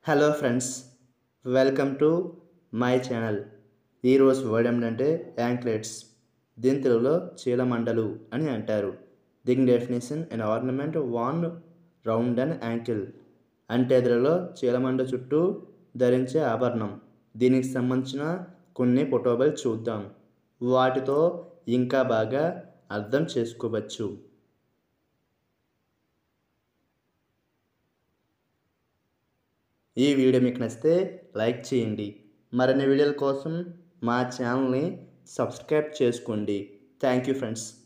hello friends welcome to my channel ఈరోజు word ఏమిటంటే anklets దీని తెలుగులో చీలమండలు అని అంటారు దీని definition and ornament worn round and ankle అంటే ఎదురులో చీలమండ చుట్టూ ధరించే ఆభరణం దీనికి సంబంధించిన కొన్ని ఫోటోబల్ చూద్దాం వాటితో ఇంకా బాగా అర్థం చేసుకోవచ్చు ఈ వీడియో మీకు నచ్చితే లైక్ చేయండి మరిన్ని వీడియోల కోసం మా ఛానల్ని సబ్స్క్రైబ్ చేసుకోండి థ్యాంక్ యూ ఫ్రెండ్స్